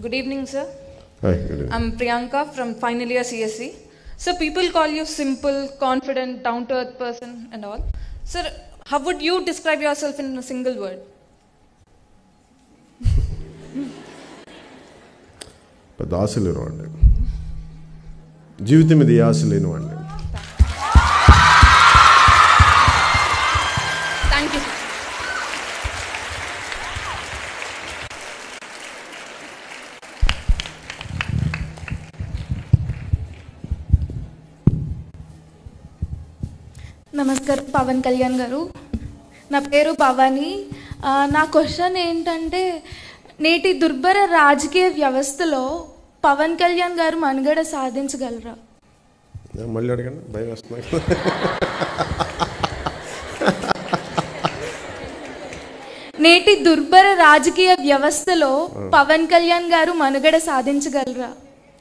Good evening, sir. Hi, good evening. I'm Priyanka from final year CSC. Sir, people call you simple, confident, down to earth person and all. Sir, how would you describe yourself in a single word? పెద్ద ఆశ లేని వాడిని జీవితం మీద ఏ ఆశ లేని వాడిని Thank you, sir. నమస్కారం పవన్ కళ్యాణ్ గారు నా పేరు భవాని ఆ, నా క్వశ్చన్ ఏంటంటే నేటి దుర్భర రాజకీయ వ్యవస్థలో పవన్ కళ్యాణ్ గారు మనుగడ సాధించగలరా మళ్ళీ అడగండి భయం వేస్తున్నాయి నేటి దుర్భర రాజకీయ వ్యవస్థలో పవన్ కళ్యాణ్ గారు మనుగడ సాధించగలరా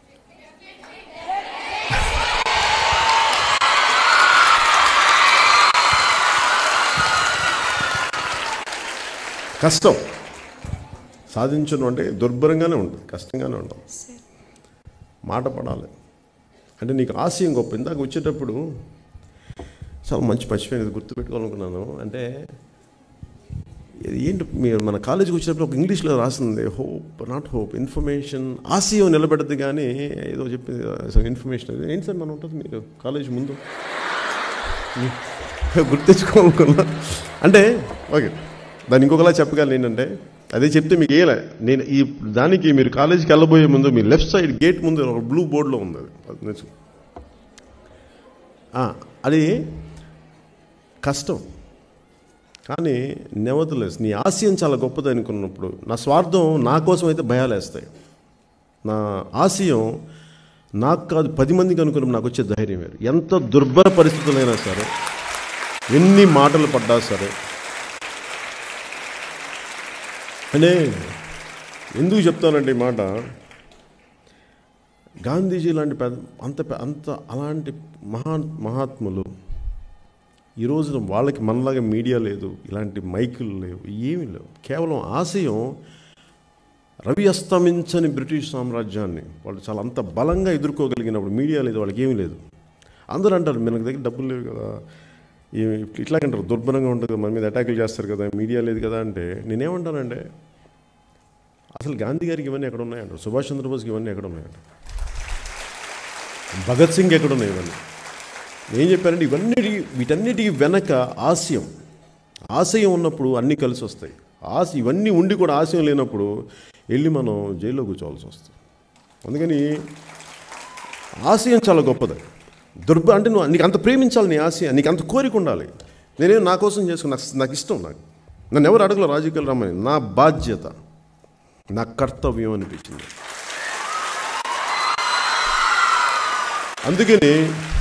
కష్టం సాధించడం అంటే దుర్భరంగానే ఉంటుంది కష్టంగానే ఉంటుంది మాట పడాలి అంటే నీకు ఆశయం గొప్ప ఇందాక వచ్చేటప్పుడు చాలా మంచి మర్చిపోయినది గుర్తుపెట్టుకోవాలనుకున్నాను అంటే ఇది ఏంటి మీరు మన కాలేజీకి వచ్చినప్పుడు ఒక ఇంగ్లీష్లో రాసింది హోప్ నాట్ హోప్ ఇన్ఫర్మేషన్ ఆశయం నిలబెడద్దు కానీ ఏదో చెప్పింది ఇన్ఫర్మేషన్ ఏంటి సార్ మనం ఉంటుంది మీరు కాలేజ్ ముందు గుర్తించుకోవాలనుకున్నా అంటే ఓకే దాన్ని ఇంకొకలా చెప్పగలను ఏంటంటే అదే చెప్తే మీకు ఏలే నేను ఈ దానికి మీరు కాలేజీకి వెళ్ళబోయే ముందు మీ లెఫ్ట్ సైడ్ గేట్ ముందు ఒక బ్లూ బోర్డులో ఉంది అది అది నేర్చు. ఆ, అది కష్టం కానీ నెవతలెస్ నీ ఆశయం చాలా గొప్పది అనుకున్నప్పుడు నా స్వార్థం నా కోసం అయితే భయాలు వేస్తాయి నా ఆశయం నాకు కాదు పది మందికి అనుకున్నప్పుడు నాకు వచ్చే ధైర్యం వేరు ఎంత దుర్భర పరిస్థితులైనా సరే ఎన్ని మాటలు పడ్డా సరే అంటే ఎందుకు చెప్తానంటే ఈ మాట గాంధీజీ లాంటి పెద్ద అంత పె- అంత అలాంటి మహా మహాత్ములు ఈ రోజున వాళ్ళకి మనలాగా మీడియా లేదు ఇలాంటి మైకులు లేవు ఏమీ లేవు కేవలం ఆశయం రవి అస్తమించని బ్రిటిష్ సామ్రాజ్యాన్ని వాళ్ళు చాలా అంత బలంగా ఎదుర్కోగలిగినప్పుడు మీడియా లేదు వాళ్ళకి ఏమీ లేదు అందరూ అంటారు మనకి దగ్గర డబ్బులు లేవు కదా ఈ- ఇట్లాగంటారు దుర్భరంగా ఉంటుంది కదా మన మీద అటాకులు చేస్తారు కదా మీడియా లేదు కదా అంటే నేనేమంటానంటే అసలు గాంధీ గారికి ఇవన్నీ ఎక్కడ ఉన్నాయంటారు సుభాష్ చంద్రబోస్కి ఇవన్నీ ఎక్కడ ఉన్నాయంట భగత్ సింగ్ ఎక్కడ ఉన్నాయి ఇవన్నీ ఏం చెప్పారంటే ఇవన్నీ వీటన్నిటికి వెనక ఆశయం ఆశయం ఉన్నప్పుడు అన్నీ కలిసి వస్తాయి ఆశ ఇవన్నీ ఉండి కూడా ఆశయం లేనప్పుడు వెళ్ళి మనం జైల్లో కూర్చోవాల్సి వస్తుంది అందుకని ఆశయం చాలా గొప్పది దుర్భ అంటే నువ్వు నీకు అంత ప్రేమించాలి నీ ఆశయం నీకు అంత కోరిక ఉండాలి నేనేం నా కోసం చేసుకుని నాకు నాకు ఇష్టం నాకు నన్ను ఎవరు అడగలో రాజకీయాలు రమ్మని నా బాధ్యత నా కర్తవ్యం అనిపించింది అందుకని